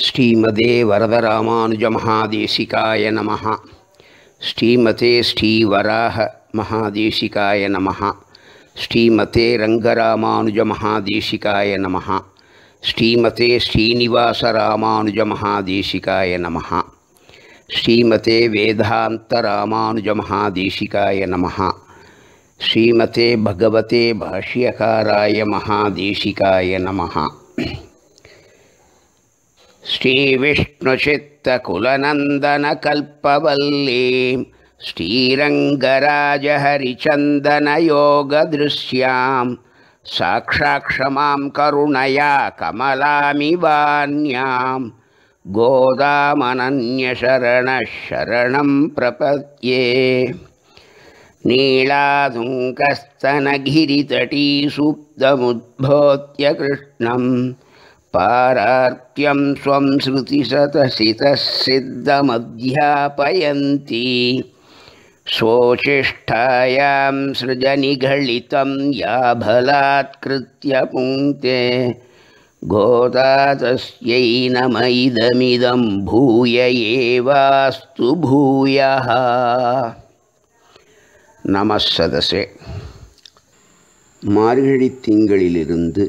ஸ்ரீமதே வரதராமானுஜமகாதேசிகாய நமः ஸ்ரீமதே ஸ்ரீவராக மகாதேசிகாய நமः ஸ்ரீமதே ரங்கராமானுஜமகாதேசிகாய நமः ஸ்ரீமதே ஸ்ரீனிவாசராமானுஜமகாதேசிகாய நமः ஸ்ரீமதே வேதாந்தராமானுஜமகாதேசிகாய நமः ஸ்ரீமதே பகவதே பாஷ்யகாராய மகாதேசிகாய நமः श्रीविष्णुचित्तकुलनन्दनकल्पवल्लीं श्रीरङ्गराजहरिचन्दनयोगदृश्यां साक्षाक्षमां करुणया कमलामिवान्यां गोदामनन्यशरणः शरणं प्रपद्ये नीलादुङ्कस्तनगिरितटीसुप्तमुद्भोत्य कृष्णं पारार्त्यं स्वं श्रुतिशतसितः सिद्धमध्यापयन्ती स्वोचिष्ठायां सृजनिघलितं या बलात्कृत्य पुङ्क्ते गोदा तस्यै नम इदमिदं भूय एवास्तु भूयः நமசதசே மார்கழி திங்களிலிருந்து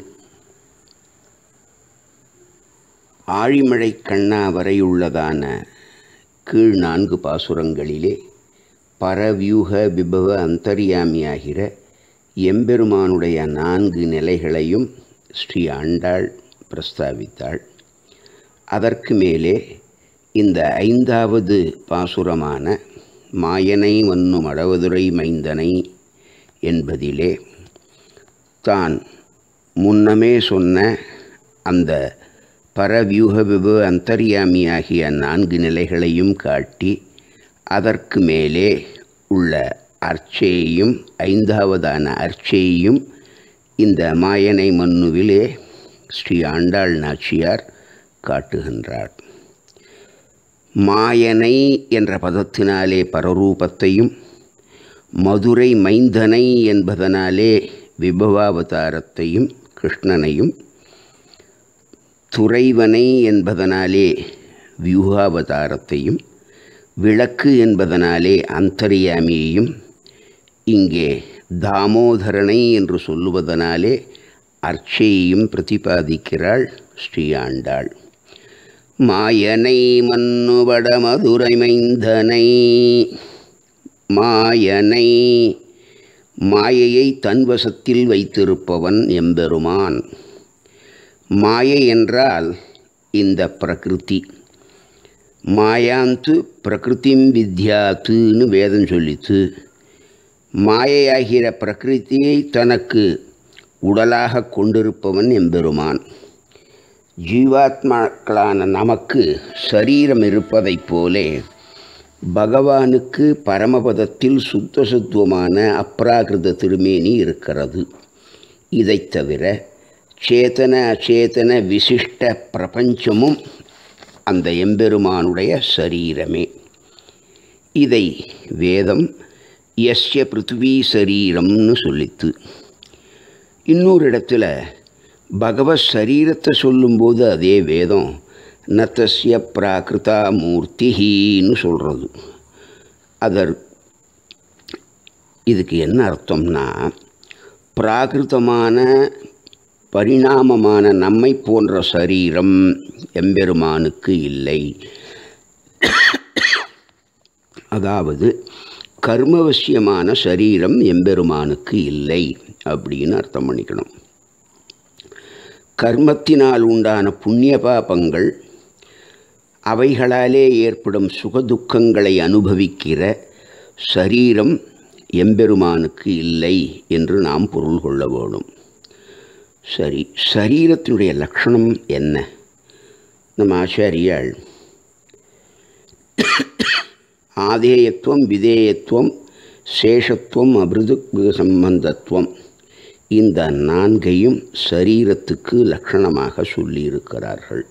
ஆழிமழை கண்ணா வரையுள்ளதான கீழ் நான்கு பாசுரங்களிலே பரவியூக விபவ அந்தரியாமியாகிற எம்பெருமானுடைய நான்கு நிலைகளையும் ஸ்ரீ ஆண்டாள் பிரஸ்தாவித்தாள் அதற்கு மேலே இந்த ஐந்தாவது பாசுரமான மாயனை வன்னும் அடவதுரை மைந்தனை என்பதிலே தான் முன்னமே சொன்ன அந்த பரவியூக விப அந்தரியாமியாகிய நான்கு நிலைகளையும் காட்டி அதற்கு மேலே உள்ள அர்ச்சையையும் ஐந்தாவதான அர்ச்சையையும் இந்த மாயனை மன்னுவிலே ஸ்ரீ ஆண்டாள் நாச்சியார் காட்டுகின்றார் மாயனை என்ற பதத்தினாலே பரரூபத்தையும் மதுரை மைந்தனை என்பதனாலே விபவாவதாரத்தையும் கிருஷ்ணனையும் துறைவனை என்பதனாலே வியூகாவதாரத்தையும் விளக்கு என்பதனாலே அந்தரியாமியையும் இங்கே தாமோதரனை என்று சொல்லுவதனாலே அர்ச்சையையும் பிரதிபாதிக்கிறாள் ஸ்ரீ ஆண்டாள் மாயனை மன்னுவட மதுரை மைந்தனை மாயனை மாயையை தன்வசத்தில் வைத்திருப்பவன் எம்பெருமான் மாயை என்றால் இந்த பிரகிருதி மாயாந்து பிரகிருதிம் வித்யாத்துன்னு வேதம் சொல்லித்து மாயையாகிற பிரகிருதியை தனக்கு உடலாக கொண்டிருப்பவன் எம்பெருமான் ஜீவாத்மாக்களான நமக்கு சரீரம் இருப்பதைப் போலே பகவானுக்கு பரமபதத்தில் சுத்த சுத்துவமான அப்ராகிருத திருமேனி இருக்கிறது இதைத் தவிர சேத்தன அச்சேதன விசிஷ்ட பிரபஞ்சமும் அந்த எம்பெருமானுடைய சரீரமே இதை வேதம் எஸ்ய பிருத்திவி சரீரம்னு சொல்லித்து இன்னொரு இடத்துல பகவத் சரீரத்தை சொல்லும்போது அதே வேதம் நத்தஸ்ய பிராகிருதா மூர்த்திஹின்னு சொல்கிறது அதர் இதுக்கு என்ன அர்த்தம்னா பிராகிருதமான பரிணாமமான நம்மை போன்ற சரீரம் எம்பெருமானுக்கு இல்லை அதாவது கர்மவசியமான சரீரம் எம்பெருமானுக்கு இல்லை அப்படின்னு அர்த்தம் பண்ணிக்கணும் கர்மத்தினால் உண்டான புண்ணிய பாபங்கள் அவைகளாலே ஏற்படும் சுகதுக்கங்களை அனுபவிக்கிற சரீரம் எம்பெருமானுக்கு இல்லை என்று நாம் பொருள் கொள்ள வேணும் சரி சரீரத்தினுடைய லட்சணம் என்ன நம்ம ஆச்சாரியாள் ஆதேயத்துவம் விதேயத்துவம் சேஷத்துவம் அபிருது சம்பந்தத்துவம் இந்த நான்கையும் சரீரத்துக்கு லட்சணமாக சொல்லியிருக்கிறார்கள்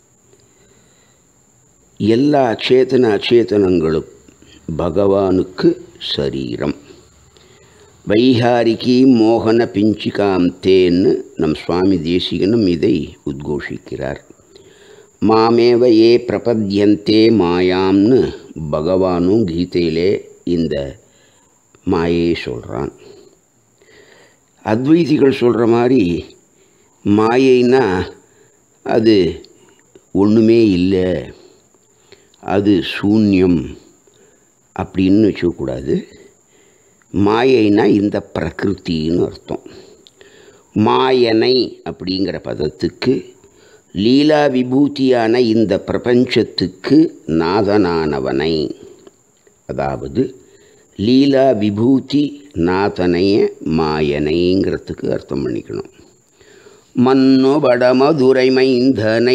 எல்லா அச்சேதன அச்சேதனங்களும் பகவானுக்கு சரீரம் வைகாரிகி மோகன பிஞ்சிகாம் தேன்னு நம் சுவாமி தேசிகனும் இதை உத்கோஷிக்கிறார் மாமேவ ஏ பிரபத்யந்தே மாயாம்னு பகவானும் கீதையிலே இந்த மாயை சொல்கிறான் அத்வைதிகள் சொல்கிற மாதிரி மாயைன்னா அது ஒன்றுமே இல்லை அது சூன்யம் அப்படின்னு வச்சுக்கக்கூடாது மாயைனா இந்த பிரகிருத்தின்னு அர்த்தம் மாயனை அப்படிங்கிற பதத்துக்கு லீலா விபூதியான இந்த பிரபஞ்சத்துக்கு நாதனானவனை அதாவது லீலா விபூதி நாதனைய மாயனைங்கிறதுக்கு அர்த்தம் பண்ணிக்கணும் மன்னு வடமதுரை மைந்தனை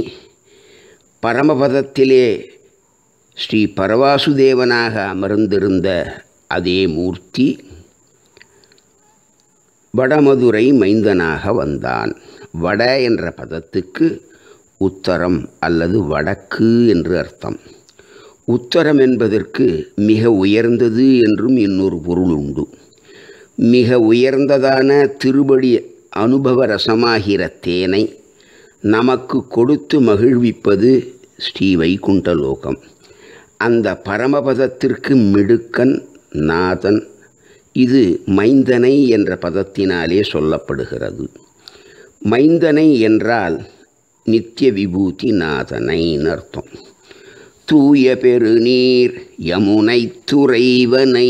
பரமபதத்திலே ஸ்ரீ பரவாசுதேவனாக அமர்ந்திருந்த அதே மூர்த்தி வடமதுரை மைந்தனாக வந்தான் வட என்ற பதத்துக்கு உத்தரம் அல்லது வடக்கு என்று அர்த்தம் உத்தரம் என்பதற்கு மிக உயர்ந்தது என்றும் இன்னொரு பொருள் உண்டு மிக உயர்ந்ததான திருபடி அனுபவ ரசமாகிற தேனை நமக்கு கொடுத்து மகிழ்விப்பது ஸ்ரீ வைகுண்டலோகம் அந்த பரமபதத்திற்கு மிடுக்கன் நாதன் இது மைந்தனை என்ற பதத்தினாலே சொல்லப்படுகிறது மைந்தனை என்றால் நித்திய விபூதி நாதனைன்னு அர்த்தம் தூய பெருநீர் யமுனை துறைவனை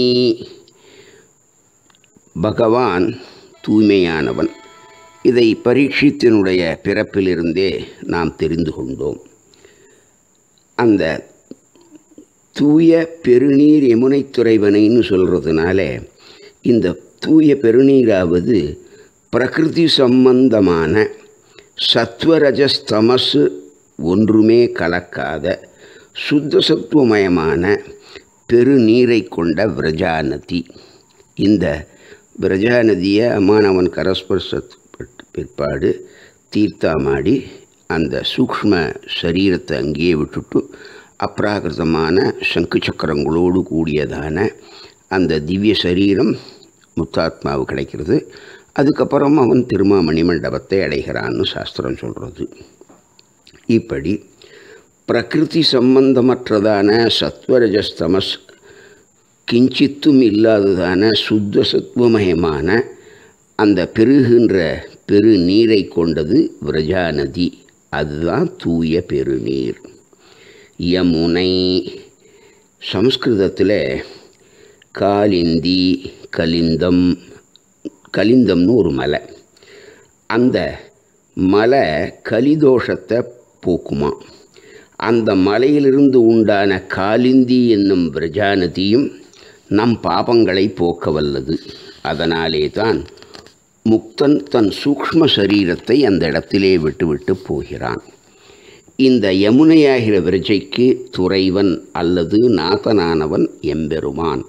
பகவான் தூய்மையானவன் இதை பரீட்சித்தினுடைய பிறப்பிலிருந்தே நாம் தெரிந்து கொண்டோம் அந்த தூய பெருநீர் யமுனை துறைவனைன்னு சொல்கிறதுனால இந்த தூய பெருநீராவது பிரகிருதி சம்பந்தமான சத்வரஜஸ்தமசு ஒன்றுமே கலக்காத சுத்த சத்துவமயமான பெருநீரை கொண்ட விரஜாநதி இந்த விரஜாநதியை அம்மானவன் கரஸ்பர்சப்பட்டு பிற்பாடு தீர்த்தாமாடி அந்த சூக்ஷ்ம சரீரத்தை அங்கேயே விட்டுட்டு அப்ராகிருதமான சங்கு சக்கரங்களோடு கூடியதான அந்த திவ்ய சரீரம் முத்தாத்மாவு கிடைக்கிறது அதுக்கப்புறம் அவன் திருமாமணி மண்டபத்தை அடைகிறான்னு சாஸ்திரம் சொல்கிறது இப்படி பிரகிருதி சம்பந்தமற்றதான சத்வரஜஸ்தமஸ் கிஞ்சித்தும் இல்லாததான சுத்த சத்துவமயமான அந்த பெருகின்ற பெரு நீரை கொண்டது விரஜாநதி அதுதான் தூய பெருநீர் யமுனை சம்ஸ்கிருதத்தில் காலிந்தி கலிந்தம் கலிந்தம்னு ஒரு மலை அந்த மலை கலிதோஷத்தை போக்குமா அந்த மலையிலிருந்து உண்டான காலிந்தி என்னும் விரஜாநதியும் நம் பாபங்களை போக்க வல்லது அதனாலே தான் முக்தன் தன் சூக்ஷ்ம சரீரத்தை அந்த இடத்திலே விட்டுவிட்டு போகிறான் இந்த யமுனையாகிற விரஜைக்கு துறைவன் அல்லது நாதனானவன் எம்பெருமான்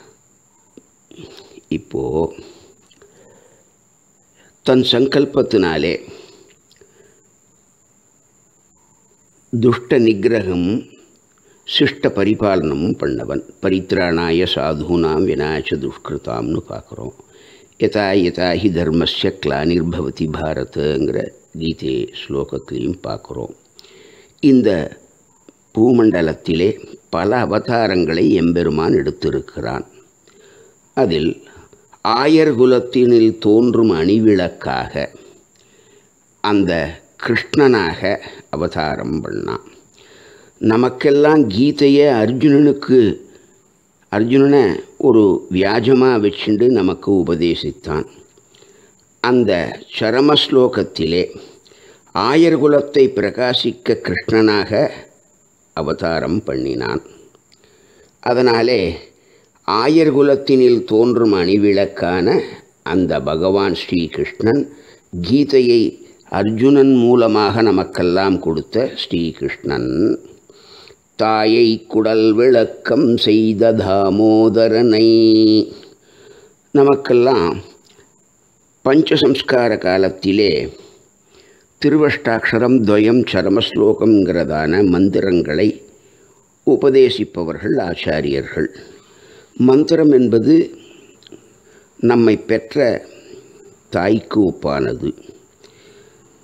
இப்போ தன் சங்கல்பத்தினாலே துஷ்ட நிகிரகமும் சிஷ்ட பரிபாலனமும் பண்ணவன் பரித்ராணாய சாதுனாம் வினாச்ச துஷ்கிருதாம்னு பார்க்குறோம் யதா யதா ஹி தர்மஸ்ய கிளானிர்பவதி பாரதங்கிற கீதை ஸ்லோகத்திலையும் பார்க்குறோம் இந்த பூமண்டலத்திலே பல அவதாரங்களை எம்பெருமான் எடுத்திருக்கிறான் அதில் ஆயர் குலத்தினில் தோன்றும் அணிவிளக்காக அந்த கிருஷ்ணனாக அவதாரம் பண்ணான் நமக்கெல்லாம் கீதையை அர்ஜுனனுக்கு அர்ஜுனனை ஒரு வியாஜமாக வச்சுண்டு நமக்கு உபதேசித்தான் அந்த சரம ஸ்லோகத்திலே ஆயர்குலத்தை பிரகாசிக்க கிருஷ்ணனாக அவதாரம் பண்ணினான் அதனாலே ஆயர்குலத்தினில் தோன்றும் அணிவிளக்கான அந்த பகவான் ஸ்ரீகிருஷ்ணன் கீதையை அர்ஜுனன் மூலமாக நமக்கெல்லாம் கொடுத்த ஸ்ரீகிருஷ்ணன் தாயை குடல் விளக்கம் செய்த தாமோதரனை நமக்கெல்லாம் பஞ்சசம்ஸ்கார காலத்திலே திருவஷ்டாட்சரம் துவயம் சரமஸ்லோகங்கிறதான மந்திரங்களை உபதேசிப்பவர்கள் ஆச்சாரியர்கள் மந்திரம் என்பது நம்மை பெற்ற தாய்க்கு ஒப்பானது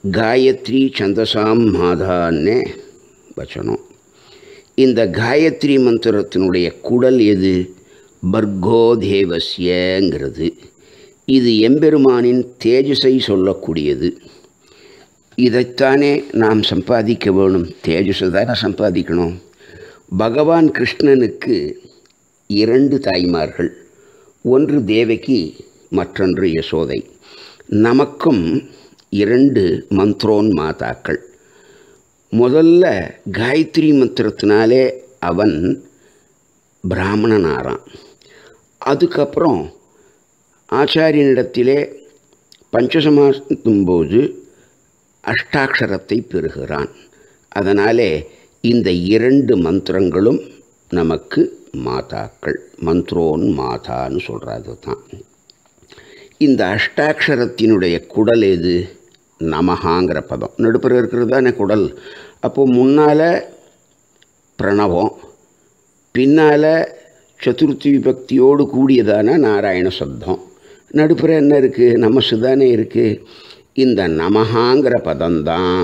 காயத்ரி சந்தசாம் மாதான்னே வச்சனம் இந்த காயத்ரி மந்திரத்தினுடைய குடல் எது பர்கோ தேவஸ்யங்கிறது இது எம்பெருமானின் தேஜஸை சொல்லக்கூடியது இதைத்தானே நாம் சம்பாதிக்க வேணும் தேஜஸை தானே சம்பாதிக்கணும் பகவான் கிருஷ்ணனுக்கு இரண்டு தாய்மார்கள் ஒன்று தேவகி மற்றொன்று யசோதை நமக்கும் இரண்டு மந்த்ரோன் மாதாக்கள் முதல்ல காயத்ரி மந்திரத்தினாலே அவன் பிராமணனாரான் அதுக்கப்புறம் ஆச்சாரியனிடத்திலே பஞ்சசமாசத்தும் போது அஷ்டாட்சரத்தை பெறுகிறான் அதனாலே இந்த இரண்டு மந்திரங்களும் நமக்கு மாதாக்கள் மந்த்ரோன் மாதான்னு சொல்கிறது தான் இந்த அஷ்டாட்சரத்தினுடைய குடல் எது நமஹாங்கிற பதம் நடுப்புற இருக்கிறது தானே குடல் அப்போது முன்னால் பிரணவம் பின்னால் சதுர்த்தி விபக்தியோடு கூடியதான நாராயண சப்தம் நடுப்புற என்ன இருக்குது நமசு தானே இருக்குது இந்த நமஹாங்கிற பதம்தான்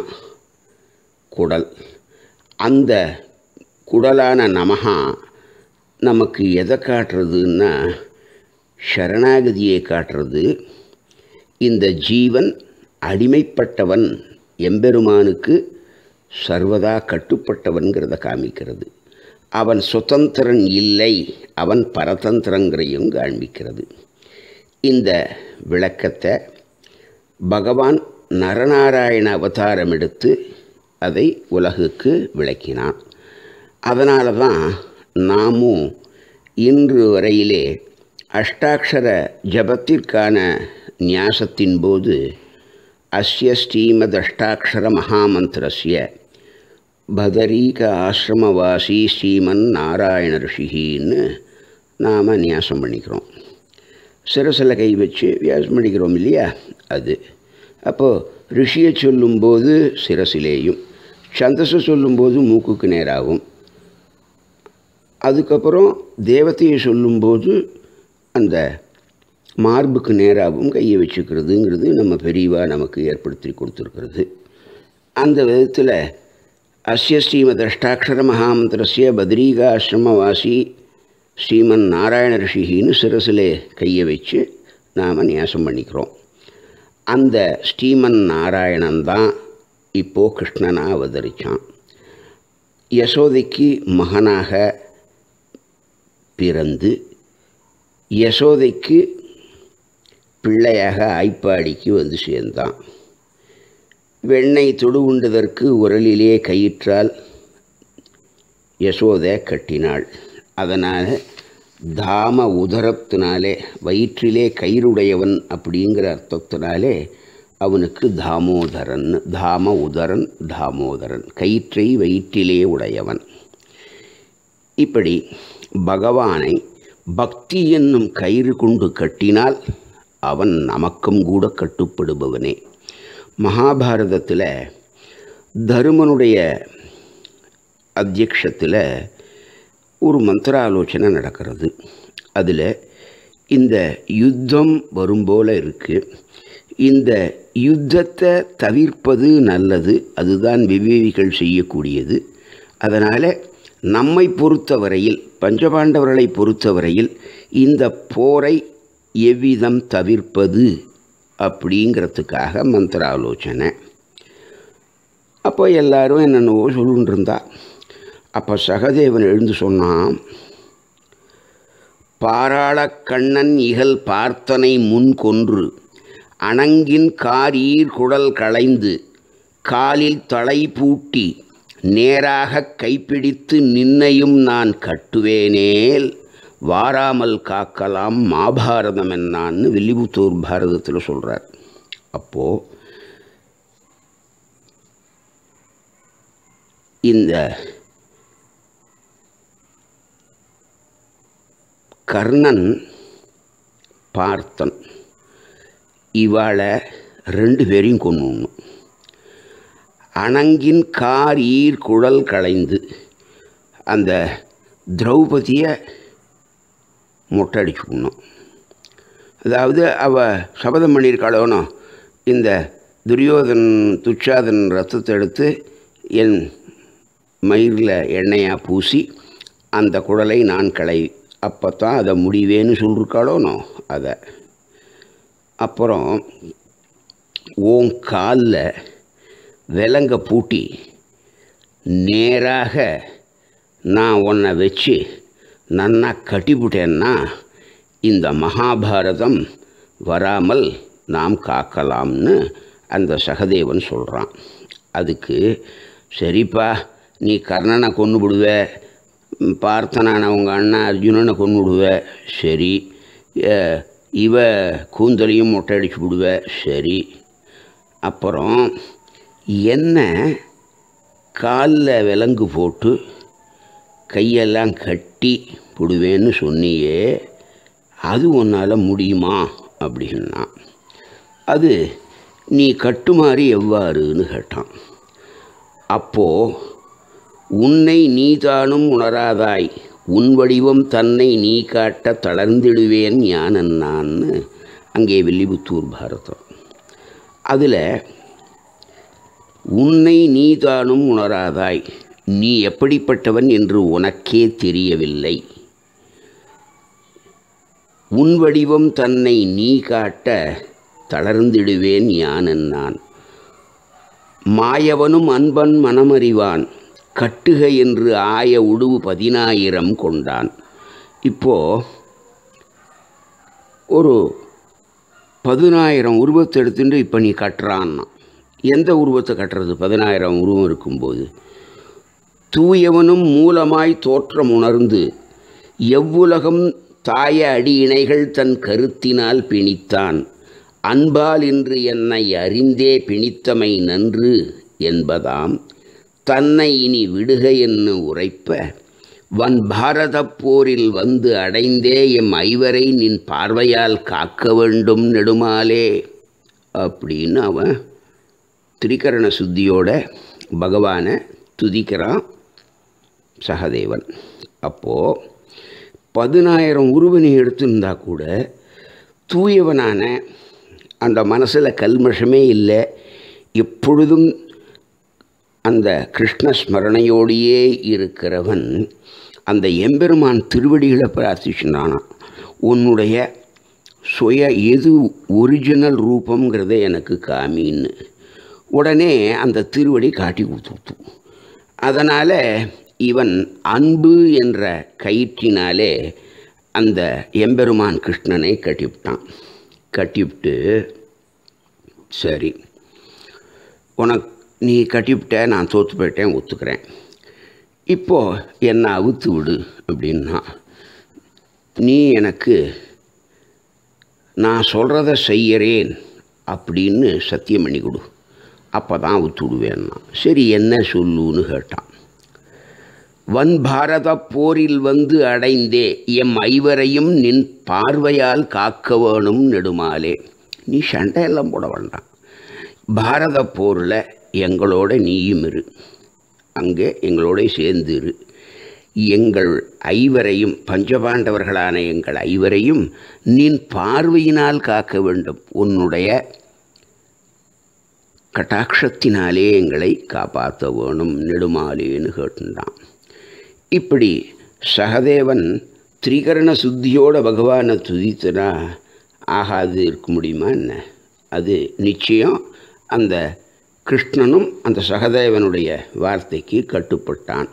குடல் அந்த குடலான நமஹா நமக்கு எதை காட்டுறதுன்னா சரணாகதியை காட்டுறது இந்த ஜீவன் அடிமைப்பட்டவன் எம்பெருமானுக்கு சர்வதா கட்டுப்பட்டவன்கிறத காமிக்கிறது அவன் சுதந்திரன் இல்லை அவன் பரதந்திரங்கையும் காண்பிக்கிறது இந்த விளக்கத்தை பகவான் நரநாராயண அவதாரம் எடுத்து அதை உலகுக்கு விளக்கினான் அதனால தான் நாமும் இன்று வரையிலே அஷ்டாட்சர ஜபத்திற்கான நியாசத்தின் போது அஸ்ய ஸ்ரீமத் அஷ்டாட்சர மகாமந்திரஸ்ய பதரீக ஆசிரமவாசி ஸ்ரீமன் நாராயண ரிஷின்னு நாம் நியாசம் பண்ணிக்கிறோம் சிரசில் கை வச்சு வியாசம் பண்ணிக்கிறோம் இல்லையா அது அப்போது ரிஷியை சொல்லும்போது சிரசிலேயும் சந்தஸை சொல்லும்போது மூக்குக்கு நேராகும் அதுக்கப்புறம் தேவதையை சொல்லும்போது அந்த மார்புக்கு நேராகவும் கையை வச்சுக்கிறதுங்கிறது நம்ம பெரியவா நமக்கு ஏற்படுத்தி கொடுத்துருக்கிறது அந்த விதத்தில் அஸ்ய ஸ்ரீமத் அஷ்டாட்சர மகாமந்திரஸ்ய பத்ரீகாசிரமவாசி ஸ்ரீமன் நாராயண ரிஷிகின்னு சிரசிலே கையை வச்சு நாம் நியாசம் பண்ணிக்கிறோம் அந்த ஸ்ரீமன் நாராயணன் தான் இப்போது கிருஷ்ணனாக அவதரித்தான் யசோதைக்கு மகனாக பிறந்து யசோதைக்கு பிள்ளையாக ஆய்ப்பாடிக்கு வந்து சேர்ந்தான் வெண்ணெய் தொடு உண்டதற்கு உரலிலே கயிற்றால் யசோதை கட்டினாள் அதனால் தாம உதரத்தினாலே வயிற்றிலே கயிறுடையவன் அப்படிங்கிற அர்த்தத்தினாலே அவனுக்கு தாமோதரன் தாம உதரன் தாமோதரன் கயிற்றை வயிற்றிலே உடையவன் இப்படி பகவானை பக்தி என்னும் கயிறு கொண்டு கட்டினால் அவன் நமக்கும் கூட கட்டுப்படுபவனே மகாபாரதத்தில் தருமனுடைய அத்தியக்ஷத்தில் ஒரு மந்திராலோசனை நடக்கிறது அதில் இந்த யுத்தம் வரும்போல இருக்குது இந்த யுத்தத்தை தவிர்ப்பது நல்லது அதுதான் விவேகிகள் செய்யக்கூடியது அதனால் நம்மை பொறுத்தவரையில் பஞ்சபாண்டவர்களை பொறுத்தவரையில் இந்த போரை எவ்விதம் தவிர்ப்பது அப்படிங்கிறதுக்காக மந்திர ஆலோசனை அப்போ எல்லாரும் என்னென்னவோ சொல்லிட்டு இருந்தா அப்போ சகதேவன் எழுந்து சொன்னான் பாராளக் கண்ணன் இகல் பார்த்தனை முன் கொன்று அணங்கின் காரீர் குடல் களைந்து காலில் தலை பூட்டி நேராக கைப்பிடித்து நின்னையும் நான் கட்டுவேனேல் வாராமல் காக்கலாம் மாபாரதம் என்னான்னு வில்லிபுத்தூர் பாரதத்தில் சொல்கிறார் அப்போது இந்த கர்ணன் பார்த்தன் இவாளை ரெண்டு பேரையும் கொண்டு அணங்கின் கார் ஈர் குழல் களைந்து அந்த திரௌபதியை மொட்டடிச்சுக்கணும் அதாவது அவள் சபதம் பண்ணியிருக்காளோனோ இந்த துரியோதன் துச்சாதன் ரத்தத்தை எடுத்து என் மயிரில் எண்ணெயாக பூசி அந்த குடலை நான் களை அப்போ தான் அதை முடிவேன்னு சொல்லிருக்காளோனோ அதை அப்புறம் ஓன் காலில் விலங்க பூட்டி நேராக நான் உன்னை வச்சு நன்னா கட்டிவிட்டேன்னா இந்த மகாபாரதம் வராமல் நாம் காக்கலாம்னு அந்த சகதேவன் சொல்கிறான் அதுக்கு சரிப்பா நீ கர்ணனை கொண்டு விடுவ பார்த்தனான உங்கள் அண்ணன் அர்ஜுனனை கொண்டு விடுவ சரி அஹ், இவ கூந்தலையும் மொட்டை அடிச்சு விடுவ சரி அப்புறம் என்ன காலில் விலங்கு போட்டு கையெல்லாம் கட்டி விடுவேன்னு சொன்னியே அது உன்னால் முடியுமா அப்படின்னா அது நீ கட்டுமாறி எவ்வாறுன்னு கேட்டான் அப்போ உன்னை நீதானும் உணராதாய் உன் வடிவம் தன்னை நீ காட்ட தளர்ந்திடுவேன் ஞானன் நான்னு அங்கே வில்லிபுத்தூர் பாரதம் அதில் உன்னை நீதானும் உணராதாய் நீ எப்படிப்பட்டவன் என்று உனக்கே தெரியவில்லை உன் வடிவம் தன்னை நீ காட்ட தளர்ந்திடுவேன் யானன் நான் மாயவனும் அன்பன் மனமறிவான் கட்டுக என்று ஆய உடுவு பதினாயிரம் கொண்டான் இப்போ ஒரு பதினாயிரம் உருவத்தை எடுத்துட்டு இப்போ நீ கட்டுறான்னா எந்த உருவத்தை கட்டுறது பதினாயிரம் உருவம் இருக்கும்போது தூயவனும் மூலமாய் தோற்றம் உணர்ந்து எவ்வுலகம் தாய அடி இணைகள் தன் கருத்தினால் பிணித்தான் அன்பால் இன்று என்னை அறிந்தே பிணித்தமை நன்று என்பதாம் தன்னை இனி விடுக என்று உரைப்ப வன் பாரதப் போரில் வந்து அடைந்தே எம் ஐவரை நின் பார்வையால் காக்க வேண்டும் நெடுமாலே அப்படின்னு அவன் திரிகரண சுத்தியோட பகவானை துதிக்கிறான் சகதேவன் அப்போது பதினாயிரம் உருவனை எடுத்திருந்தா கூட தூயவனான அந்த மனசில் கல்மஷமே இல்லை எப்பொழுதும் அந்த கிருஷ்ண ஸ்மரணையோடையே இருக்கிறவன் அந்த எம்பெருமான் திருவடிகளை பிரார்த்திச்சுனானான் உன்னுடைய சுய எது ஒரிஜினல் ரூபங்கிறத எனக்கு காமின்னு உடனே அந்த திருவடி காட்டி கொடுத்துட்டு அதனால் இவன் அன்பு என்ற கயிற்றினாலே அந்த எம்பெருமான் கிருஷ்ணனை கட்டிவிட்டான் கட்டிவிட்டு சரி உனக்கு நீ கட்டிவிட்ட நான் தோற்று போயிட்டேன் ஒத்துக்கிறேன் இப்போது என்னை அவுத்து விடு அப்படின்னா நீ எனக்கு நான் சொல்கிறத செய்யறேன் அப்படின்னு சத்தியம் பண்ணி கொடு அப்போ தான் அவுத்து விடுவேன்னா சரி என்ன சொல்லுன்னு கேட்டான் வன் பாரத போரில் வந்து அடைந்தே எம் ஐவரையும் நின் பார்வையால் காக்க வேணும் நெடுமாலே நீ சண்டையெல்லாம் போட வேண்டாம் பாரத போரில் எங்களோட நீயும் இரு அங்கே எங்களோட சேர்ந்து இரு எங்கள் ஐவரையும் பஞ்சபாண்டவர்களான எங்கள் ஐவரையும் நின் பார்வையினால் காக்க வேண்டும் உன்னுடைய கட்டாட்சத்தினாலே எங்களை காப்பாற்ற வேணும் நெடுமாலேன்னு கேட்டுண்டான் இப்படி சகதேவன் திரிகரண சுத்தியோட பகவானை துதித்தனா ஆகாது இருக்க முடியுமா என்ன அது நிச்சயம் அந்த கிருஷ்ணனும் அந்த சகதேவனுடைய வார்த்தைக்கு கட்டுப்பட்டான்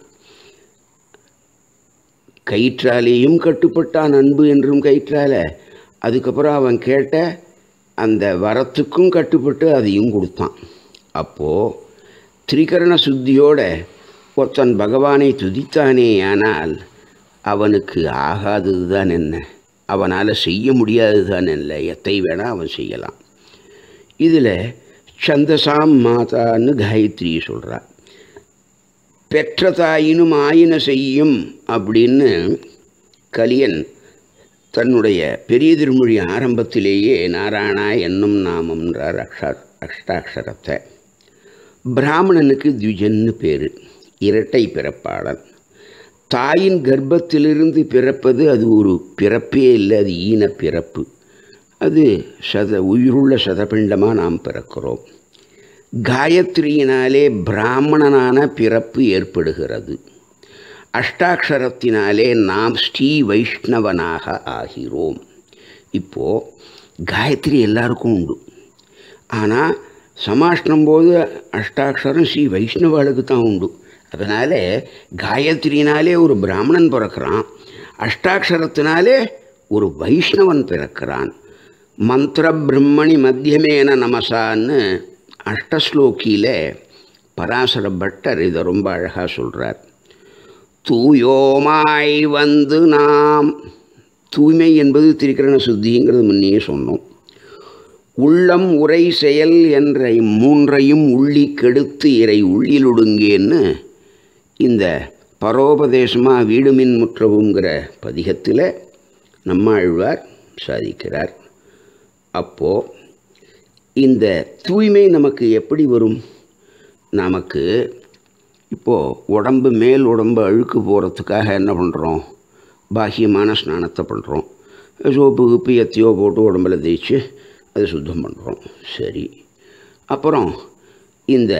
கயிற்றாலேயும் கட்டுப்பட்டான் அன்பு என்றும் கயிற்றால அதுக்கப்புறம் அவன் கேட்ட அந்த வரத்துக்கும் கட்டுப்பட்டு அதையும் கொடுத்தான் அப்போது திரிகரண சுத்தியோட ஒருத்தன் பகவானை துதித்தானே ஆனால் அவனுக்கு ஆகாதது தான் என்ன அவனால் செய்ய முடியாதது தான் இல்லை எத்தை வேணால் அவன் செய்யலாம் இதில் சந்தசாம் மாதான்னு காயத்ரி சொல்கிறார் பெற்ற தாயினும் ஆயின செய்யும் அப்படின்னு கலியன் தன்னுடைய பெரிய திருமொழி ஆரம்பத்திலேயே நாராயணா என்னும் நாமம்ன்றார் அக்ஷா அஷ்டாட்சரத்தை பிராமணனுக்கு த்விஜன்னு பேர் இரட்டை பிறப்பாளன் தாயின் கர்ப்பத்திலிருந்து பிறப்பது அது ஒரு பிறப்பே இல்லை அது ஈன பிறப்பு அது சத உயிருள்ள சதபிண்டமாக நாம் பிறக்கிறோம் காயத்ரியினாலே பிராமணனான பிறப்பு ஏற்படுகிறது அஷ்டாட்சரத்தினாலே நாம் ஸ்ரீ வைஷ்ணவனாக ஆகிறோம் இப்போது காயத்ரி எல்லாருக்கும் உண்டு ஆனால் சமாஷ்டம் போது அஷ்டாட்சரம் ஸ்ரீ வைஷ்ணவாளுக்கு தான் உண்டு அதனால் காயத்ரினாலே ஒரு பிராமணன் பிறக்கிறான் அஷ்டாட்சரத்தினாலே ஒரு வைஷ்ணவன் பிறக்கிறான் மந்திர பிரம்மணி மத்தியமேன நமசான்னு அஷ்டஸ்லோக்கியில் பராசர பட்டர் இதை ரொம்ப அழகாக சொல்கிறார் தூயோமாய் வந்து நாம் தூய்மை என்பது திரிகரண சுத்திங்கிறது முன்னையே சொன்னோம் உள்ளம் உரை செயல் என்ற மூன்றையும் உள்ளி கெடுத்து இறை உள்ளிலுடுங்கேன்னு இந்த பரோபதேசமாக வீடுமின் முற்றவுங்கிற பதிகத்தில் நம்மாழ்வார் சாதிக்கிறார் அப்போது இந்த தூய்மை நமக்கு எப்படி வரும் நமக்கு இப்போது உடம்பு மேல் உடம்பு அழுக்கு போகிறதுக்காக என்ன பண்ணுறோம் பாக்கியமான ஸ்நானத்தை பண்ணுறோம் சோப்பு கிப்பு எத்தையோ போட்டு உடம்புல தேய்ச்சி அதை சுத்தம் பண்ணுறோம் சரி அப்புறம் இந்த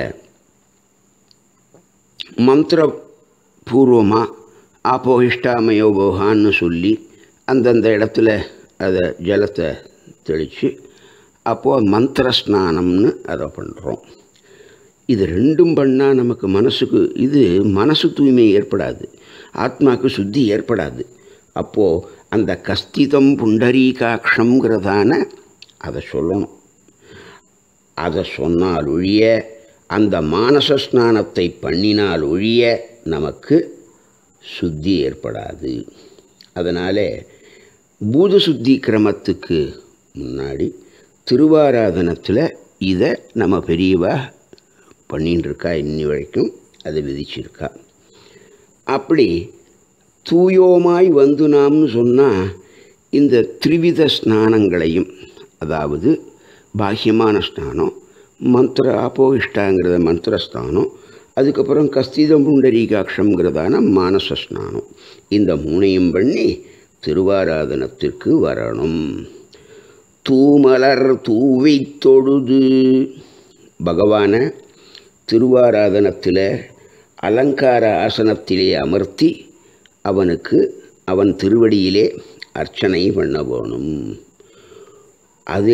மந்திர பூர்வமாக ஆப்போஹிஷ்டாமயோ போகான்னு சொல்லி அந்தந்த இடத்துல அதை ஜலத்தை தெளித்து அப்போது மந்திர ஸ்நானம்னு அதை பண்ணுறோம் இது ரெண்டும் பண்ணால் நமக்கு மனசுக்கு இது மனசு தூய்மை ஏற்படாது ஆத்மாவுக்கு சுத்தி ஏற்படாது அப்போது அந்த கஸ்திதம் புண்டரீகாட்சங்கிறதான அதை சொல்லணும் அதை சொன்னால் ஒழிய அந்த மானச ஸ்நானத்தை பண்ணினால் ஒழிய நமக்கு சுத்தி ஏற்படாது அதனால் பூத சுத்தி கிரமத்துக்கு முன்னாடி திருவாராதனத்தில் இதை நம்ம பெரியவா பண்ணின்னு இருக்கா இன்னி வரைக்கும் அதை விதிச்சிருக்கா அப்படி தூயோமாய் வந்து நாம்னு சொன்னால் இந்த திரிவித ஸ்நானங்களையும் அதாவது பாஹ்யமான ஸ்நானம் மந்திர ஆப்போயிஷ்டாங்கிறத மந்திர ஸ்நானம் அதுக்கப்புறம் கஸ்திதம் புண்டரீகாட்சங்கிறதான மானச ஸ்நானம் இந்த மூணையும் பண்ணி திருவாராதனத்திற்கு வரணும் தூமலர் தூவி தொழுது பகவானை திருவாராதனத்தில் அலங்கார ஆசனத்திலே அமர்த்தி அவனுக்கு அவன் திருவடியிலே அர்ச்சனை பண்ண வேணும் அது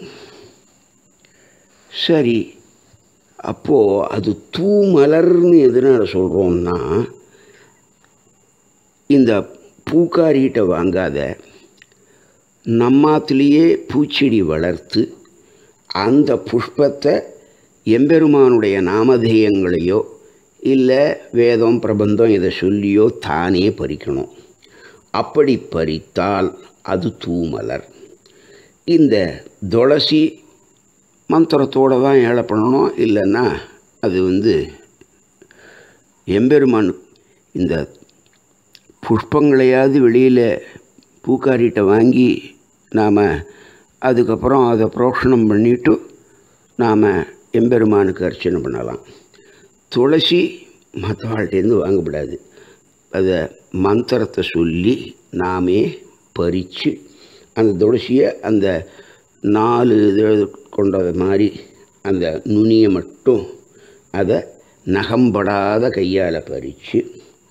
சரி அப்போது அது தூமலர்னு எதனால் சொல்கிறோம்னா இந்த பூக்காரிகிட்ட வாங்காத நம்மாத்திலேயே பூச்செடி வளர்த்து அந்த புஷ்பத்தை எம்பெருமானுடைய நாமதேயங்களையோ இல்லை வேதம் பிரபந்தம் இதை சொல்லியோ தானே பறிக்கணும் அப்படி பறித்தால் அது தூமலர் இந்த துளசி மந்திரத்தோடு தான் ஏழை பண்ணணும் இல்லைன்னா அது வந்து எம்பெருமான் இந்த புஷ்பங்களையாவது வெளியில் பூக்காரிட்ட வாங்கி நாம் அதுக்கப்புறம் அதை புரோஷனம் பண்ணிவிட்டு நாம் எம்பெருமானுக்கு அர்ச்சனை பண்ணலாம் துளசி மற்றவாழ்கிட்டேருந்து வாங்கக்கூடாது அதை மந்திரத்தை சொல்லி நாமே பறித்து அந்த துளசியை அந்த நாலு இது கொண்டது மாதிரி அந்த நுனியை மட்டும் அதை நகம்படாத கையால் பறித்து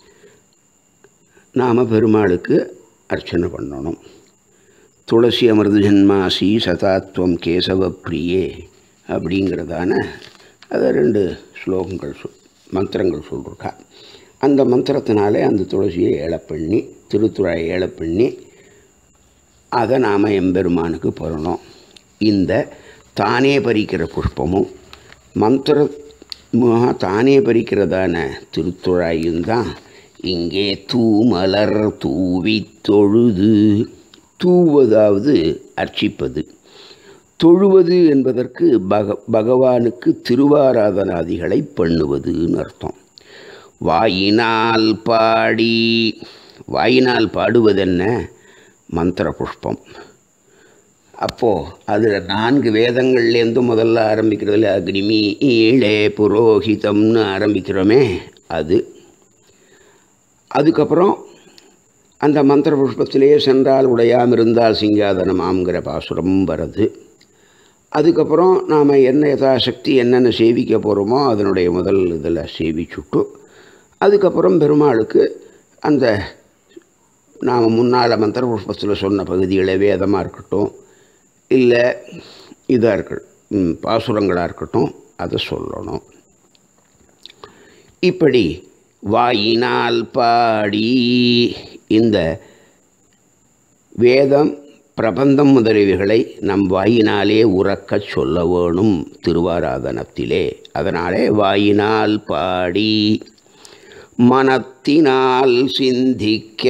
நாம் பெருமாளுக்கு அர்ச்சனை பண்ணணும் துளசி அமிர்த ஜன்மாசி சதாத்வம் கேசவ பிரியே அப்படிங்கிறதான அதை ரெண்டு ஸ்லோகங்கள் சொல் மந்திரங்கள் சொல்லிருக்கா அந்த மந்திரத்தினாலே அந்த துளசியை ஏழை பண்ணி திருத்துறையை ஏழை பண்ணி அதை நாம் எம்பெருமானுக்கு போடணும் இந்த தானே பறிக்கிற புஷ்பமும் மந்திர தானே பறிக்கிறதான திருத்துழாயும் தான் இங்கே தூமலர் தூவி தொழுது தூவதாவது அர்ச்சிப்பது தொழுவது என்பதற்கு பக பகவானுக்கு திருவாராதனாதிகளை பண்ணுவதுன்னு அர்த்தம் வாயினால் பாடி வாயினால் பாடுவதென்ன மந்திர புஷ்பம் அப்போது அதில் நான்கு வேதங்கள்லேருந்து முதல்ல ஆரம்பிக்கிறதுல அக்னிமி ஈழே புரோஹிதம்னு ஆரம்பிக்கிறோமே அது அதுக்கப்புறம் அந்த மந்திர புஷ்பத்திலேயே சென்றால் உடையாம் இருந்தால் சிங்காதனமாம்ங்கிற பாசுரமும் வருது அதுக்கப்புறம் நாம் என்ன யதாசக்தி என்னென்ன சேவிக்க போகிறோமோ அதனுடைய முதல் இதில் சேவிச்சுட்டு அதுக்கப்புறம் பெருமாளுக்கு அந்த நாம் முன்னால் மந்திர புஷ்பத்தில் சொன்ன பகுதிகளை வேதமாக இருக்கட்டும் இல்லை இதாக இருக்கட்டும் பாசுரங்களாக இருக்கட்டும் அதை சொல்லணும் இப்படி வாயினால் பாடி இந்த வேதம் பிரபந்தம் முதலியவைகளை நம் வாயினாலே உறக்கச் சொல்ல வேணும் திருவாராதனத்திலே அதனாலே வாயினால் பாடி மனத்தினால் சிந்திக்க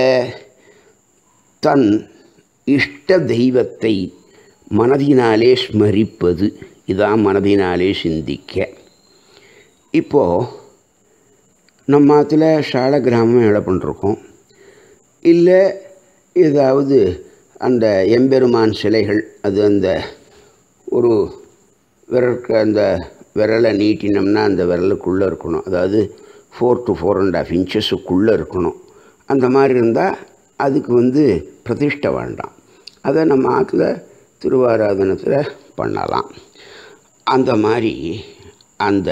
தன் இஷ்ட தெய்வத்தை மனதினாலே ஸ்மரிப்பது இதான் மனதினாலே சிந்திக்க இப்போது நம்ம ஆற்றுல சால கிராமம் வேலை பண்ணிருக்கோம் இல்லை ஏதாவது அந்த எம்பெருமான் சிலைகள் அது அந்த ஒரு விரலுக்கு அந்த விரலை நீட்டினோம்னா அந்த விரலுக்குள்ளே இருக்கணும் அதாவது four to four and half இன்ச்சஸுக்குள்ளே இருக்கணும் அந்த மாதிரி இருந்தால் அதுக்கு வந்து பிரதிஷ்டை வேண்டாம் அதை நம்ம ஆற்றுல திருவாராதனத்தில் பண்ணலாம் அந்த மாதிரி அந்த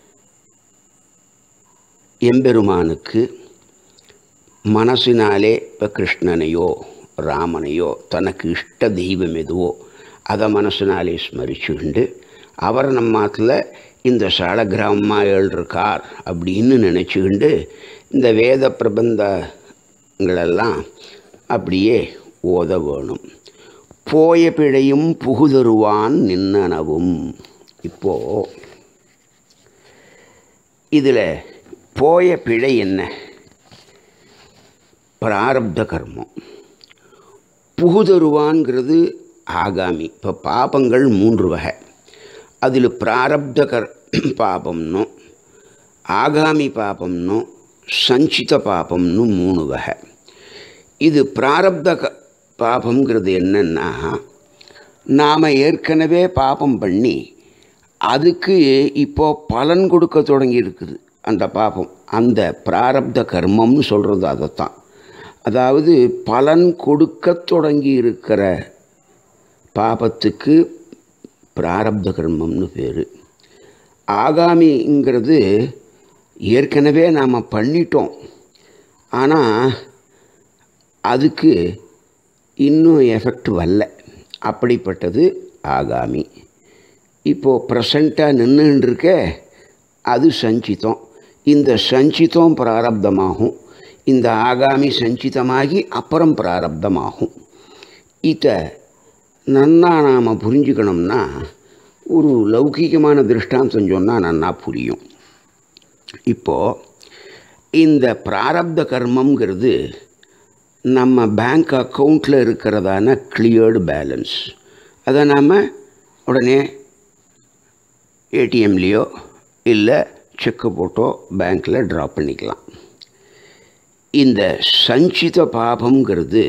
எம்பெருமானுக்கு மனசினாலே இப்போ கிருஷ்ணனையோ ராமனையோ தனக்கு இஷ்ட தெய்வம் எதுவோ அதை மனசினாலே ஸ்மரிச்சுண்டு அவர் நம்மாத்தில் இந்த சால கிராமமாக எழுதிருக்கார் அப்படின்னு நினச்சிக்கிண்டு இந்த வேத பிரபந்தங்களெல்லாம் அப்படியே ஓத வேணும் போய பிழையும் புகுதருவான் நின்னனவும் இப்போது இதில் போய பிழை என்ன பிராரப்த கர்மம் புகுதருவான்ங்கிறது ஆகாமி இப்போ பாபங்கள் மூன்று வகை அதில் பிராரப்த கர் பாபம்னும் ஆகாமி பாபம்னும் சஞ்சித பாபம்னு மூணு வகை இது பிராரப்த க பாபங்கிறது என்னன்னா நாம் ஏற்கனவே பாபம் பண்ணி அதுக்கு இப்போ பலன் கொடுக்க தொடங்கி இருக்குது அந்த பாபம் அந்த பிராரப்த கர்மம்னு சொல்கிறது அதைத்தான் அதாவது பலன் கொடுக்க தொடங்கி இருக்கிற பாபத்துக்கு பிராரப்த கர்மம்னு பேர் ஆகாமிங்கிறது ஏற்கனவே நாம் பண்ணிட்டோம் ஆனால் அதுக்கு இன்னும் எஃபெக்ட் வரல அப்படிப்பட்டது ஆகாமி இப்போது ப்ரெசண்ட்டாக நின்றுன்னு இருக்க அது சஞ்சிதம் இந்த சஞ்சிதம் பிராரப்தமாகும் இந்த ஆகாமி சஞ்சிதமாகி அப்புறம் பிராரப்தமாகும் இதை நன்னா நாம் புரிஞ்சுக்கணும்னா ஒரு லௌகிகமான திருஷ்டாந்தம் சொன்னால் நன்னா புரியும் இப்போது இந்த பிராரப்த கர்மங்கிறது நம்ம பேங்க் அக்கௌண்ட்டில் இருக்கிறதான கிளியர்டு பேலன்ஸ் அதை நாம் உடனே ஏடிஎம்லேயோ இல்லை செக்கு போட்டோ பேங்க்கில் ட்ரா பண்ணிக்கலாம் இந்த சஞ்சித பாபங்கிறது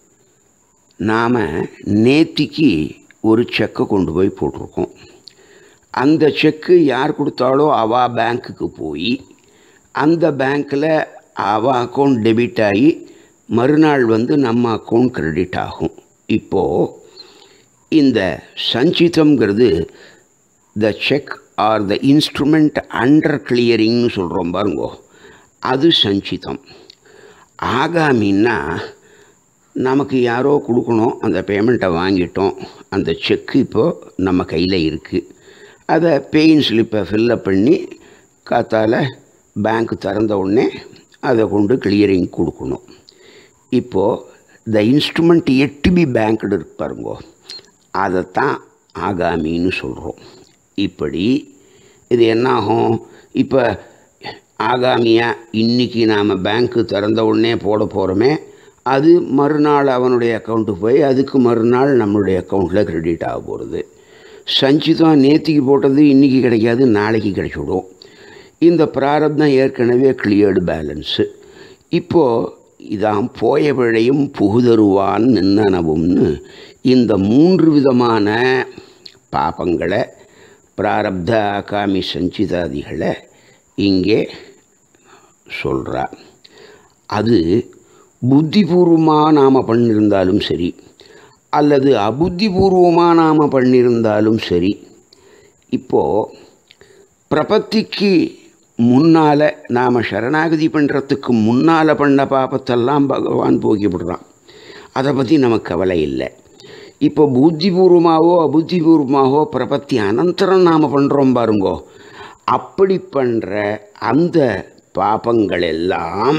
நாம் நேத்திக்கு ஒரு செக்கை கொண்டு போய் போட்டிருக்கோம் அந்த செக்கு யார் கொடுத்தாலோ அவா பேங்க்குக்கு போய் அந்த பேங்க்கில் அவள் அக்கௌண்ட் டெபிட் ஆகி மறுநாள் வந்து நம்ம அக்கௌண்ட் கிரெடிட் ஆகும் இப்போது இந்த சஞ்சிதம்ங்கிறது the cheque or the instrument under கிளியரிங்னு சொல்கிறோம் பாருங்கோ அது சஞ்சிதம் ஆகாமின்னா நமக்கு யாரோ கொடுக்கணும் அந்த பேமெண்ட்டை வாங்கிட்டோம் அந்த செக்கு இப்போது நம்ம கையில் இருக்குது அதை பேயின் ஸ்லிப்பை ஃபில்லப் பண்ணி காத்தால் பேங்க் திறந்த உடனே அதை கொண்டு கிளியரிங் கொடுக்கணும் இப்போது த இன்ஸ்ட்ருமெண்ட் எட்டு பி பேங்க்டு இருக்கு பாருங்கோ அதைத்தான் ஆகாமின்னு சொல்கிறோம் இப்படி இது என்னாகும் இப்போ ஆகாமியாக இன்றைக்கி நாம் பேங்க்கு திறந்த உடனே போட போகிறோமே அது மறுநாள் அவனுடைய அக்கௌண்ட்டுக்கு போய் அதுக்கு மறுநாள் நம்மளுடைய அக்கௌண்ட்டில் கிரெடிட் ஆக போகிறது சஞ்சிதம் நேத்திக்கு போட்டது இன்றைக்கி கிடைக்காது நாளைக்கு கிடைச்சிடும் இந்த பிராரப்தம் ஏற்கனவே கிளியர்டு பேலன்ஸு இப்போது இதான் போய பிழையும் புகுதருவான் நின்னனவும்னு இந்த மூன்று விதமான பாபங்களை பிராரப்த ஆகாமி சஞ்சிதாதிகளை இங்கே சொல்கிறா அது புத்திபூர்வமாக நாம் பண்ணியிருந்தாலும் சரி அல்லது அபுத்திபூர்வமாக நாம் பண்ணியிருந்தாலும் சரி இப்போது பிரபத்திக்கு முன்னால் நாம் சரணாகதி பண்ணுறதுக்கு முன்னால் பண்ண பாபத்தெல்லாம் பகவான் போக்கிவிடுறான் அதை பற்றி நமக்கு கவலை இல்லை இப்போ புத்திபூர்வமாகவோ அபுத்திபூர்வமாகவோ பிரபத்தி அனந்தரம் நாம் பண்ணுறோம் பாருங்கோ அப்படி பண்ணுற அந்த பாபங்கள் எல்லாம்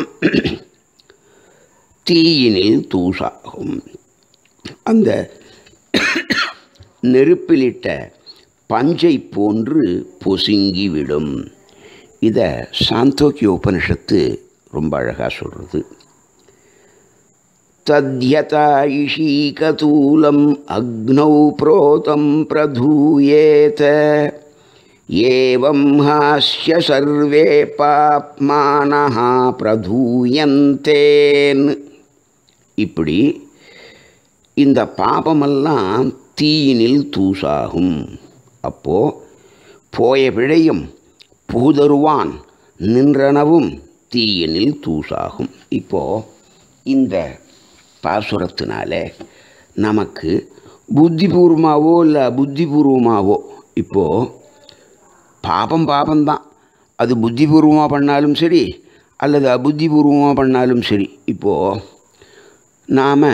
தீயினில் தூசாகும் அந்த நெருப்பிலிட்ட பஞ்சை போன்று பொசுங்கிவிடும் இதை சாந்தோக்கிய உபனிஷத்து ரொம்ப அழகாக சொல்கிறது தத்யதாயிஷீகதூலம் அக்னௌ புரோதம் பிரதூயேத ஏவம் ஹாஸ்ய சர்வே பாப்மானஹ பிரதூயந்தேன் இப்படி இந்த பாபமெல்லாம் தீயினில் தூசாகும் அப்போ போய பிழையும் பூதருவான் நின்றனவும் தீயினில் தூசாகும் இப்போ இந்த பாசுரத்தினால நமக்கு புத்திபூர்வமாவோ இல்லை புத்திபூர்வமாவோ இப்போது பாபம் பாபம்தான் அது புத்திபூர்வமாக பண்ணாலும் சரி அல்லது அபுத்திபூர்வமாக பண்ணாலும் சரி இப்போது நாம்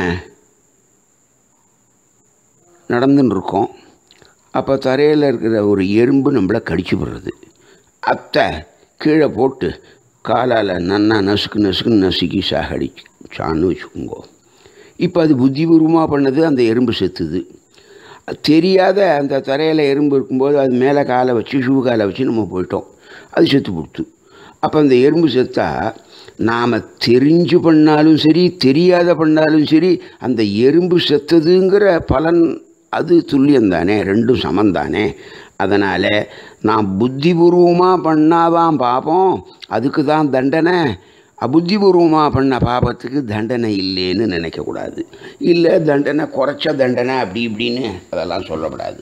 நடந்துன்னு இருக்கோம் அப்போ தரையில் இருக்கிற ஒரு எறும்பு நம்மளை கடிச்சு விடுறது அத்தை கீழே போட்டு காலால் நன்னா நசுக்கு நசுக்குன்னு நசுக்கி சாகடிச்சான்னு வச்சுக்கோங்க இப்போ அது புத்திபூர்வமாக பண்ணது அந்த எறும்பு செத்துது தெரியாத அந்த தரையில் எறும்பு இருக்கும்போது அது மேலே காலை வச்சு ஷூ காலை வச்சு நம்ம போயிட்டோம் அது செத்து கொடுத்து அப்போ அந்த எறும்பு செத்தா நாம் தெரிஞ்சு பண்ணாலும் சரி தெரியாத பண்ணாலும் சரி அந்த எறும்பு செத்ததுங்கிற பலன் அது துல்லியம் தானே ரெண்டும் சமந்தானே அதனால் நான் புத்திபூர்வமாக பண்ணாதான் பாப்போம் அதுக்கு தான் தண்டனை அபுத்திபூர்வமாக பண்ண பாபத்துக்கு தண்டனை இல்லைன்னு நினைக்கக்கூடாது இல்லை தண்டனை குறைச்ச தண்டனை அப்படி இப்படின்னு அதெல்லாம் சொல்லக்கூடாது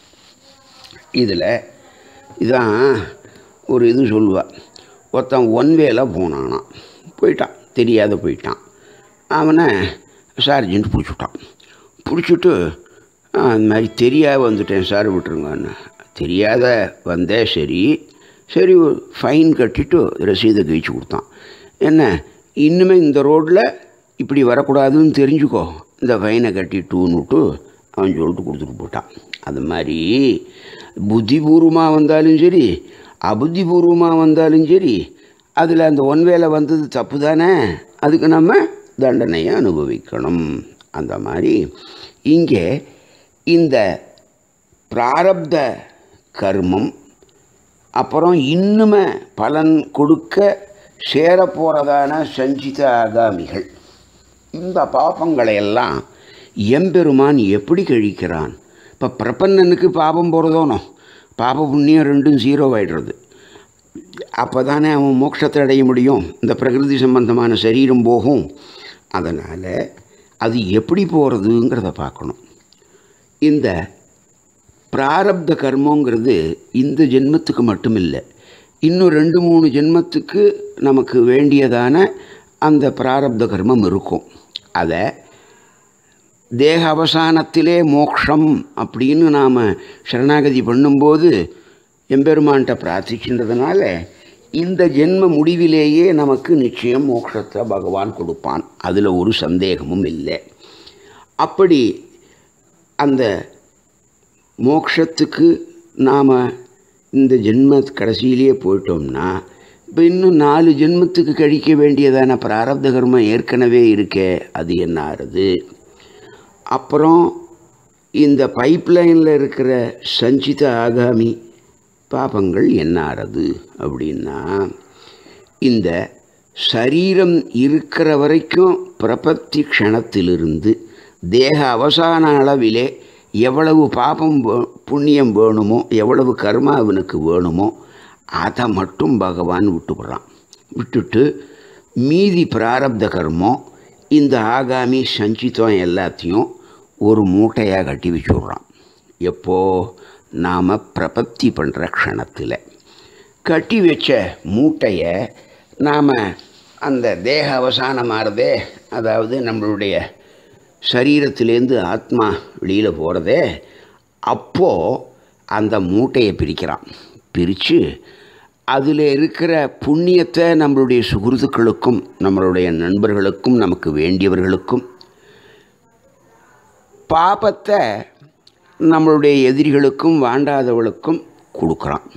இதில் இதான் ஒரு இது சொல்லுவாள் ஒருத்தன் ஒன் வேல போனானான் போயிட்டான் தெரியாத போயிட்டான் அவனை சார்ஜென்ட் பிடிச்சிட்டான் பிடிச்சிட்டு அந்த மாதிரி தெரியாத வந்துட்டேன் சார் விட்டுருங்கன்னு தெரியாத வந்தேன் சரி சரி ஃபைன் கட்டிட்டு ரசீதை கழிச்சு கொடுத்தான் என்ன இன்னுமே இந்த ரோட்டில் இப்படி வரக்கூடாதுன்னு தெரிஞ்சுக்கோ இந்த ஃபைனை கட்டிட்டுன்னுட்டு அவன் சொல்லிட்டு கொடுத்துட்டு போட்டான் அது மாதிரி புத்திபூர்வமாக வந்தாலும் சரி அபுத்திபூர்வமாக வந்தாலும் சரி அதில் அந்த ஒன் வேலை வந்தது தப்பு தானே அதுக்கு நம்ம தண்டனையை அனுபவிக்கணும் அந்த மாதிரி இங்கே இந்த பிராரப்த கர்மம் அப்புறம் இன்னுமே பலன் கொடுக்க சேரப்போகிறதான சஞ்சித ஆகாமிகள் இந்த பாப்பங்களை எல்லாம் எம்பெருமான் எப்படி கழிக்கிறான் இப்போ பிரபன்னனுக்கு பாபம் போகிறதோனோ பாப புண்ணியம் ரெண்டும் ஜீரோ ஆயிடுறது அப்போ தானே அவன் மோட்சத்தை அடைய முடியும் இந்த பிரகிருதி சம்பந்தமான சரீரம் போகும் அதனால் அது எப்படி போகிறதுங்கிறத பார்க்கணும் இந்த பிராரப்த கர்மங்கிறது இந்த ஜென்மத்துக்கு மட்டும் இல்லை இன்னும் ரெண்டு மூணு ஜென்மத்துக்கு நமக்கு வேண்டியதான அந்த பிராரப்த கர்மம் இருக்கும் அதை தேக அவசானத்திலே மோக்ஷம் அப்படின்னு நாம் சரணாகதி பண்ணும்போது எம்பெருமான்கிட்ட பிரார்த்திக்கின்றதுனால இந்த ஜென்ம முடிவிலேயே நமக்கு நிச்சயம் மோட்சத்தை பகவான் கொடுப்பான் அதில் ஒரு சந்தேகமும் இல்லை அப்படி அந்த மோக்ஷத்துக்கு நாம் இந்த ஜென்ம கடைசியிலேயே போயிட்டோம்னா இப்போ இன்னும் நாலு ஜென்மத்துக்கு கழிக்க வேண்டியதான பிராரப்த கர்மம் ஏற்கனவே இருக்கே அது என்ன ஆறுது அப்புறம் இந்த பைப்லைனில் இருக்கிற சஞ்சித ஆகாமி பாபங்கள் என்ன ஆறுது அப்படின்னா இந்த சரீரம் இருக்கிற வரைக்கும் பிரபத்தி க்ஷணத்திலிருந்து தேக அவசான அளவிலே எவ்வளவு பாபம் வே- புண்ணியம் வேணுமோ எவ்வளவு கர்மா அவனுக்கு வேணுமோ அதை மட்டும் பகவான் விட்டுவிடுறான் விட்டுட்டு மீதி பிராரப்த கர்மம் இந்த ஆகாமி சஞ்சிதம் எல்லாத்தையும் ஒரு மூட்டையாக கட்டி வச்சுடுறான் எப்போ நாம் பிரபத்தி பண்ணுற க்ஷணத்தில் கட்டி வச்ச மூட்டையை நாம் அந்த தேக அவசானமாகிறதே அதாவது நம்மளுடைய சரீரத்திலேருந்து ஆத்மா வெளியில் போகிறதே அப்போது அந்த மூட்டையை பிரிக்கிறான் பிரித்து அதில் இருக்கிற புண்ணியத்தை நம்மளுடைய சுகிருத்துக்களுக்கும் நம்மளுடைய நண்பர்களுக்கும் நமக்கு வேண்டியவர்களுக்கும் பாபத்தை நம்மளுடைய எதிரிகளுக்கும் வாண்டாதவளுக்கும் கொடுக்குறான்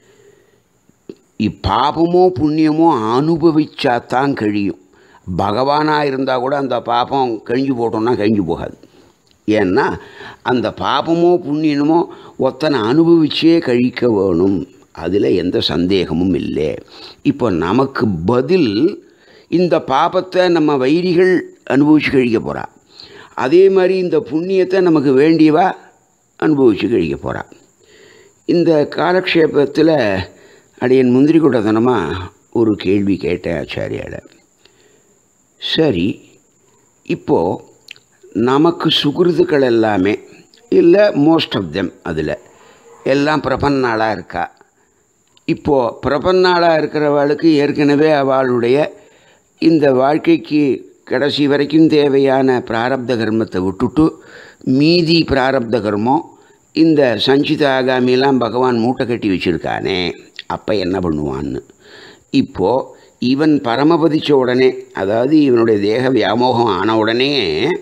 இப்பாபமோ புண்ணியமோ அனுபவிச்சா தான் கழியும் பகவானாக இருந்தால் கூட அந்த பாபம் கழிஞ்சு போட்டோம்னா கழிஞ்சு போகாது ஏன்னா அந்த பாபமோ புண்ணியமோ ஒத்தனை அனுபவிச்சே கழிக்க வேணும் அதில் எந்த சந்தேகமும் இல்லை இப்போ நமக்கு பதில் இந்த பாபத்தை நம்ம வைரிகள் அனுபவித்து கழிக்க போகிறா அதே மாதிரி இந்த புண்ணியத்தை நமக்கு வேண்டியவா அனுபவித்து கழிக்க போகிறா இந்த காலக்ஷேபத்தில் அடியன் முந்திரி கூட்டத்தனமாக ஒரு கேள்வி கேட்டேன் ஆச்சாரியாட சரி இப்போது நமக்கு சுகிருதுக்கள் எல்லாமே இல்லை மோஸ்ட் ஆஃப் தெம் அதில் எல்லாம் பிரபன்னாளாக இருக்கா இப்போது பிரபன்னாளாக இருக்கிறவளுக்கு ஏற்கனவே அவளுடைய இந்த வாழ்க்கைக்கு கடைசி வரைக்கும் தேவையான பிராரப்த கர்மத்தை விட்டுட்டு மீதி பிராரப்த கர்மம் இந்த சஞ்சித ஆகாமியெல்லாம் பகவான் மூட்டை கட்டி வச்சுருக்கானே அப்போ என்ன பண்ணுவான்னு இப்போது இவன் பரமபதிச்ச உடனே அதாவது இவனுடைய தேக வியாமோகம் ஆன உடனே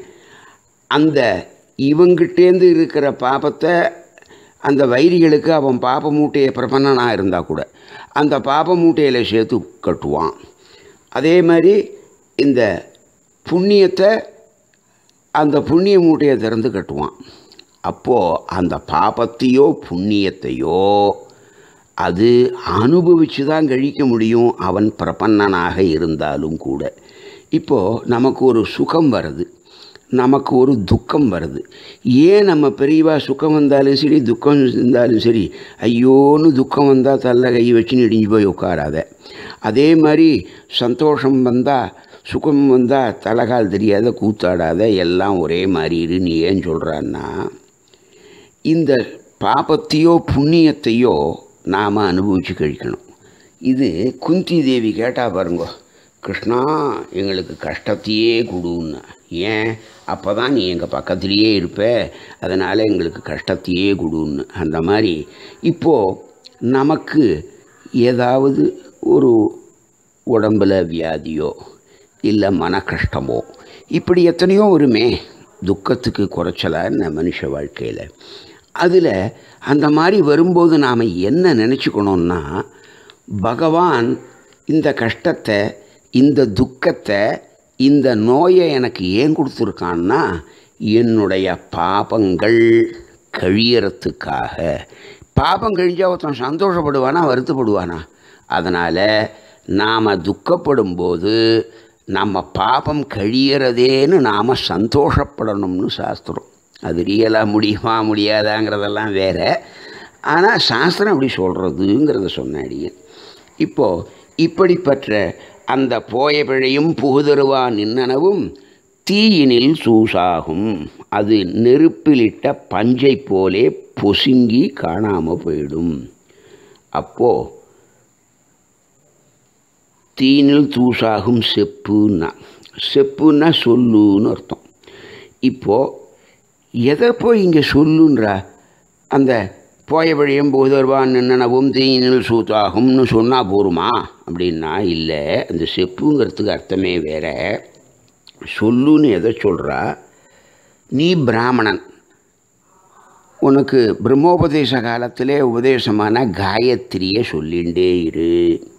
அந்த இவங்கிட்டேந்து இருக்கிற பாபத்தை அந்த வைரிகளுக்கு அவன் பாப மூட்டையை பிரபன்னனாக இருந்தால் கூட அந்த பாப மூட்டையில் சேர்த்து கட்டுவான் அதே மாதிரி இந்த புண்ணியத்தை அந்த புண்ணிய மூட்டையை திறந்து கட்டுவான் அப்போது அந்த பாபத்தையோ புண்ணியத்தையோ அது அனுபவித்து தான் கழிக்க முடியும் அவன் பிரபன்னனாக இருந்தாலும் கூட இப்போது நமக்கு ஒரு சுகம் வருது நமக்கு ஒரு துக்கம் வருது ஏன் நம்ம பெரியவா சுகம் வந்தாலும் சரி துக்கம் இருந்தாலும் சரி ஐயோன்னு துக்கம் வந்தால் தள்ள கை வச்சுன்னு இடிஞ்சு போய் உட்காராத அதே மாதிரி சந்தோஷம் வந்தால் சுகம் வந்தால் தலைகால் தெரியாத கூத்தாடாத எல்லாம் ஒரே மாதிரி இரு நீ ஏன் சொல்கிறான்னா இந்த பாபத்தையோ புண்ணியத்தையோ நாம் அனுபவித்து கழிக்கணும் இது குந்தி தேவி கேட்டால் பாருங்க கிருஷ்ணா எங்களுக்கு கஷ்டத்தையே கொடுன்னா ஏன் அப்போ தான் நீ எங்கள் பக்கத்துலேயே இருப்ப அதனால் எங்களுக்கு கஷ்டத்தையே கொடுன்னு அந்த மாதிரி இப்போது நமக்கு ஏதாவது ஒரு உடம்பில் வியாதியோ இல்லை மன கஷ்டமோ இப்படி எத்தனையோ வருமே துக்கத்துக்கு குறைச்சலாக இந்த மனுஷ வாழ்க்கையில் அதில் அந்த மாதிரி வரும்போது நாம் என்ன நினச்சிக்கணும்னா பகவான் இந்த கஷ்டத்தை இந்த துக்கத்தை இந்த நோயை எனக்கு ஏன் கொடுத்துருக்கான்னா என்னுடைய பாபங்கள் கழியறத்துக்காக பாபம் கழிஞ்சால் ஒருத்தன் சந்தோஷப்படுவானா வருத்தப்படுவானா அதனால் நாம் துக்கப்படும்போது நம்ம பாபம் கழியறதேன்னு நாம் சந்தோஷப்படணும்னு சாஸ்திரம் அது ரியலாக முடியுமா முடியாதாங்கிறதெல்லாம் வேற ஆனால் சாஸ்திரம் அப்படி சொல்கிறதுங்கிறத சொன்னாடியே இப்போது இப்படிப்பட்ட அந்த போய பிழையும் புகுதருவா நின்னனவும் தீயினில் சூசாகும் அது நெருப்பிலிட்ட பஞ்சை போலே பொசுங்கி காணாமல் போயிடும் அப்போது தீனில் தூசாகும் செப்புன்னா செப்புன்னா சொல்லுன்னு அர்த்தம் இப்போது எதை போய் இங்கே சொல்லுன்றா அந்த போய வழியும் போதர்வான் நின்னனவும் தீயினில் சூத்தாகும்னு சொன்னால் போருமா அப்படின்னா இல்லை அந்த செப்புங்கிறதுக்கு அர்த்தமே வேற சொல்லுன்னு எதை சொல்கிறா நீ பிராமணன் உனக்கு பிரம்மோபதேச காலத்திலே உபதேசமான காயத்ரியை சொல்லிகிட்டே இரு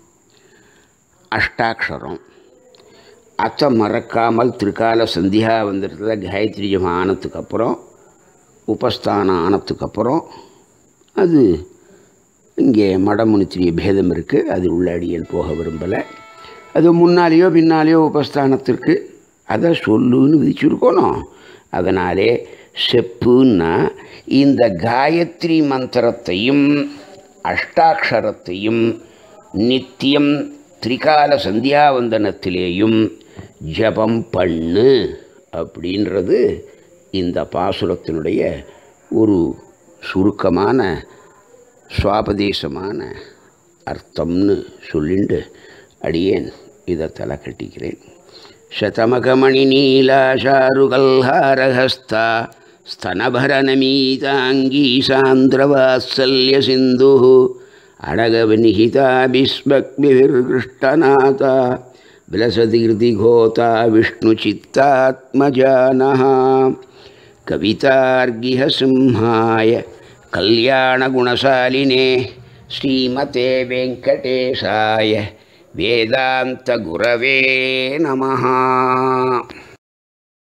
அஷ்டாட்சரம் அத்தை மறக்காமல் திரிகால சந்தியா வந்துடுறத காயத்ரி ஜபம் ஆனதுக்கு அப்புறம் உபஸ்தானம் ஆனதுக்கு அப்புறம் அது இங்கே மடமுனித்திரிய பேதம் இருக்குது அது உள்ளாடியன் போக விரும்பலை அது முன்னாலேயோ பின்னாலேயோ உபஸ்தானத்திற்கு அதை சொல்லுன்னு விதிச்சிருக்கணும் அதனாலே செப்புன்னா இந்த காயத்ரி மந்திரத்தையும் அஷ்டாட்சரத்தையும் நித்தியம் திரிகால சந்தியாவந்தனத்திலேயும் ஜபம் பண்ணு அப்படின்றது இந்த பாசுரத்தினுடைய ஒரு சுருக்கமான சுவாபதேசமான அர்த்தம்னு சொல்லிண்டு அடியேன் இதை தலை கட்டிக்கிறேன் शतमकमणिनीलाशारुकल्हारहस्ता स्तनभरनमीताङ्गी सान्द्रवात्सल्यसिन्धुः अडगविनिहिता भीष्मग्निभिर्गृष्टनाथा विलसतीर्तिघोता विष्णुचित्तात्मजानः कवितार्गिहसिंहाय कल्याणगुणशालिने श्रीमते वेङ्कटेशाय वेदान्तगुरवे नमः